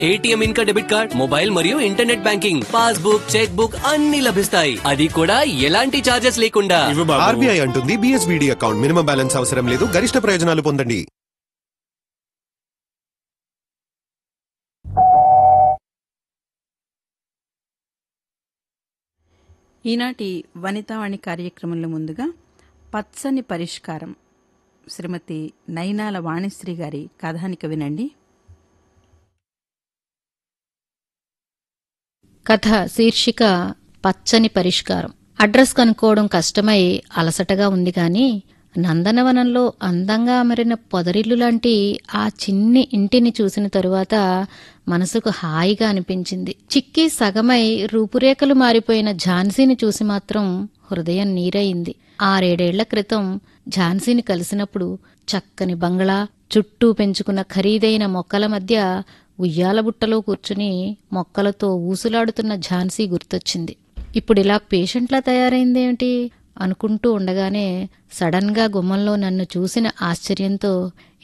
ATM ఇంకా debit card mobile మరియు internet banking passbook cheque book అన్ని లభిస్తాయి అది కూడా ఎలాంటి చార్జెస్ లేకుండా ఇవ్వు బాబు ఆర్బీఐ అంటుంది బిఎస్బిడి అకౌంట్ మినిమం బ్యాలెన్స్ అవసరం లేదు గరిష్ట ప్రయోజనాలు పొందండి ఈనాటి వనితావాణి కార్యక్రమంలో ముందుగా పచ్చని పరిష్కారం శ్రీమతి నైనాల వాణిశ్రీ గారి కథానిక వినండి కథ శీర్షిక పచ్చని పరిష్కారం అడ్రస్ కనుక్కోవడం కష్టమై అలసటగా ఉంది గాని నందనవనంలో అందంగా అమరిన పొదరిల్లు లాంటి ఆ చిన్ని ఇంటిని చూసిన తరువాత మనసుకు హాయిగా అనిపించింది చిక్కి సగమై రూపురేఖలు మారిపోయిన ఝాన్సీని చూసి మాత్రం హృదయం నీరయింది ఆరేడేళ్ల క్రితం ఝాన్సీని కలిసినప్పుడు చక్కని బంగ్లా చుట్టూ పెంచుకున్న ఖరీదైన మొక్కల మధ్య ఉయ్యాల బుట్టలో కూర్చుని మొక్కలతో ఊసులాడుతున్న ఝాన్సీ గుర్తొచ్చింది ఇప్పుడిలా పేషెంట్లా తయారైందేమిటి అనుకుంటూ ఉండగానే సడన్ గా గుమ్మంలో నన్ను చూసిన ఆశ్చర్యంతో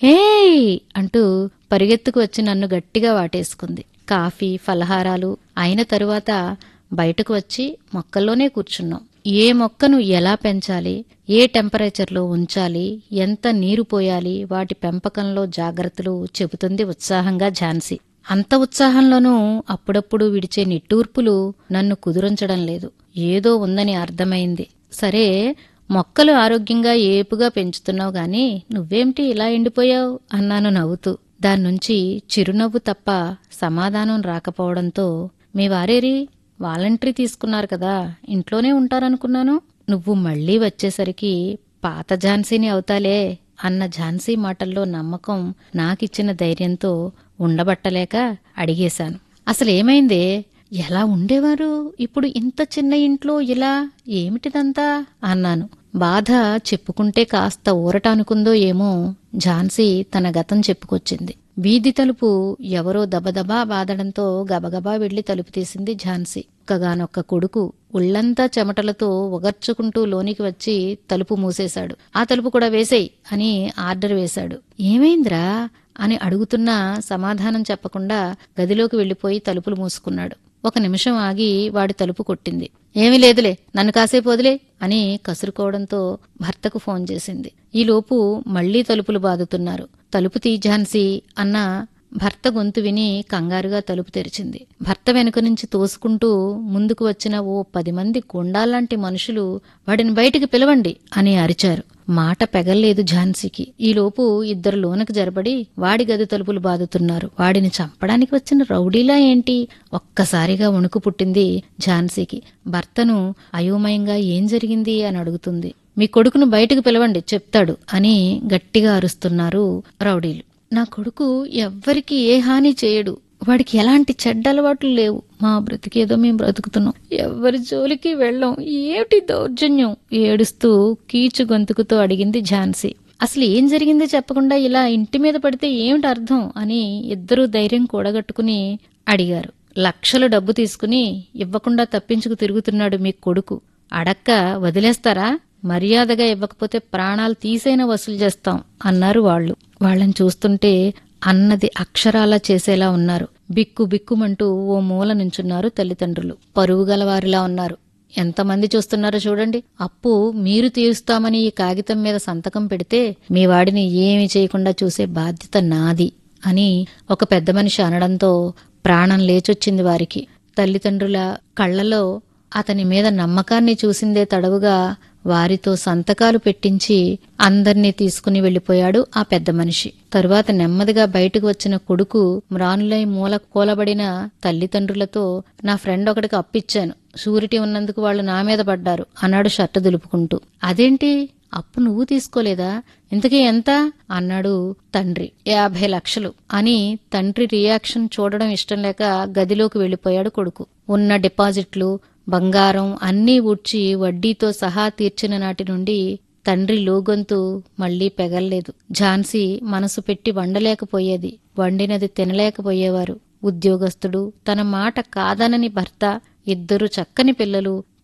ఏయ్ అంటూ పరిగెత్తుకు వచ్చి నన్ను గట్టిగా వాటేసుకుంది కాఫీ ఫలహారాలు అయిన తరువాత బయటకు వచ్చి మొక్కల్లోనే కూర్చున్నాం ఏ మొక్కను ఎలా పెంచాలి ఏ టెంపరేచర్లో ఉంచాలి ఎంత నీరు పోయాలి వాటి పెంపకంలో జాగ్రత్తలు చెబుతుంది ఉత్సాహంగా ఝాన్సీ అంత ఉత్సాహంలోనూ అప్పుడప్పుడు విడిచే నిట్టూర్పులు నన్ను కుదురించడం లేదు ఏదో ఉందని అర్థమైంది సరే మొక్కలు ఆరోగ్యంగా ఏపుగా పెంచుతున్నావు గాని నువ్వేమిటి ఇలా ఎండిపోయావు అన్నాను నవ్వుతూ దాని నుంచి చిరునవ్వు తప్ప సమాధానం రాకపోవడంతో మీ వారేరి వాలంటరీ తీసుకున్నారు కదా ఇంట్లోనే ఉంటారనుకున్నాను నువ్వు మళ్ళీ వచ్చేసరికి పాత ఝాన్సీని అవుతాలే అన్న ఝాన్సీ మాటల్లో నమ్మకం నాకిచ్చిన ధైర్యంతో ఉండబట్టలేక అడిగేశాను అసలేమైందే ఎలా ఉండేవారు ఇప్పుడు ఇంత చిన్న ఇంట్లో ఇలా ఏమిటిదంతా అన్నాను బాధ చెప్పుకుంటే కాస్త ఊరట అనుకుందో ఏమో ఝాన్సీ తన గతం చెప్పుకొచ్చింది వీధి తలుపు ఎవరో దబదబా బాదడంతో గబగబా వెళ్లి తలుపు తీసింది ఝాన్సీ ఒక్కగానొక్క కొడుకు ఒళ్లంతా చెమటలతో ఒగర్చుకుంటూ లోనికి వచ్చి తలుపు మూసేశాడు ఆ తలుపు కూడా వేసేయ్ అని ఆర్డర్ వేశాడు ఏమైందిరా అని అడుగుతున్నా సమాధానం చెప్పకుండా గదిలోకి వెళ్లిపోయి తలుపులు మూసుకున్నాడు ఒక నిమిషం ఆగి వాడి తలుపు కొట్టింది ఏమీ లేదులే నన్ను కాసేపు వదిలే అని కసురుకోవడంతో భర్తకు ఫోన్ చేసింది ఈలోపు మళ్లీ తలుపులు బాదుతున్నారు తలుపు తీ ఝాన్సీ అన్న భర్త గొంతు విని కంగారుగా తలుపు తెరిచింది భర్త వెనుక నుంచి తోసుకుంటూ ముందుకు వచ్చిన ఓ పది మంది గుండాలాంటి మనుషులు వాడిని బయటికి పిలవండి అని అరిచారు మాట పెగల్లేదు ఝాన్సీకి ఈలోపు ఇద్దరు లోనకు జరబడి వాడి గది తలుపులు బాదుతున్నారు వాడిని చంపడానికి వచ్చిన రౌడీలా ఏంటి ఒక్కసారిగా వణుకు పుట్టింది ఝాన్సీకి భర్తను అయోమయంగా ఏం జరిగింది అని అడుగుతుంది మీ కొడుకును బయటకు పిలవండి చెప్తాడు అని గట్టిగా అరుస్తున్నారు రౌడీలు నా కొడుకు ఎవ్వరికి ఏ హాని చేయడు వాడికి ఎలాంటి చెడ్డ అలవాట్లు లేవు మా బ్రతికేదో మేము బ్రతుకుతున్నాం ఎవ్వరి జోలికి వెళ్ళం ఏమిటి దౌర్జన్యం ఏడుస్తూ కీచు గొంతుకుతో అడిగింది ఝాన్సీ అసలు ఏం జరిగిందో చెప్పకుండా ఇలా ఇంటి మీద పడితే ఏమిటి అర్థం అని ఇద్దరూ ధైర్యం కూడగట్టుకుని అడిగారు లక్షలు డబ్బు తీసుకుని ఇవ్వకుండా తప్పించుకు తిరుగుతున్నాడు మీ కొడుకు అడక్క వదిలేస్తారా మర్యాదగా ఇవ్వకపోతే ప్రాణాలు తీసైనా వసూలు చేస్తాం అన్నారు వాళ్ళు వాళ్ళని చూస్తుంటే అన్నది అక్షరాలా చేసేలా ఉన్నారు బిక్కు బిక్కుమంటూ ఓ మూల నుంచున్నారు తల్లిదండ్రులు పరువు గలవారిలా ఉన్నారు ఎంతమంది చూస్తున్నారో చూడండి అప్పు మీరు తీరుస్తామని ఈ కాగితం మీద సంతకం పెడితే మీ వాడిని ఏమి చేయకుండా చూసే బాధ్యత నాది అని ఒక పెద్ద మనిషి అనడంతో ప్రాణం లేచొచ్చింది వారికి తల్లిదండ్రుల కళ్ళలో అతని మీద నమ్మకాన్ని చూసిందే తడవుగా వారితో సంతకాలు పెట్టించి అందర్నీ తీసుకుని వెళ్లిపోయాడు ఆ పెద్ద మనిషి తరువాత నెమ్మదిగా బయటకు వచ్చిన కొడుకు మ్రానులై మూల కూలబడిన తల్లిదండ్రులతో నా ఫ్రెండ్ ఒకటికి అప్పిచ్చాను షూరిటీ ఉన్నందుకు వాళ్ళు నా మీద పడ్డారు అన్నాడు షర్టు దులుపుకుంటూ అదేంటి అప్పు నువ్వు తీసుకోలేదా ఇంతకీ ఎంత అన్నాడు తండ్రి యాభై లక్షలు అని తండ్రి రియాక్షన్ చూడడం ఇష్టం లేక గదిలోకి వెళ్లిపోయాడు కొడుకు ఉన్న డిపాజిట్లు బంగారం అన్నీ ఊడ్చి వడ్డీతో సహా తీర్చిన నాటి నుండి తండ్రి లోగొంతు మళ్లీ పెగల్లేదు ఝాన్సీ మనసు పెట్టి వండలేకపోయేది వండినది తినలేకపోయేవారు ఉద్యోగస్తుడు తన మాట కాదనని భర్త ఇద్దరు చక్కని పిల్లలు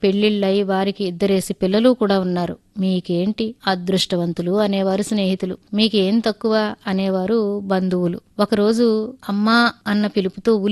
పెళ్లిళ్ళై వారికి ఇద్దరేసి పిల్లలు కూడా ఉన్నారు మీకేంటి అదృష్టవంతులు అనేవారు స్నేహితులు మీకేం తక్కువ అనేవారు బంధువులు ఒకరోజు అమ్మా అన్న పిలుపుతో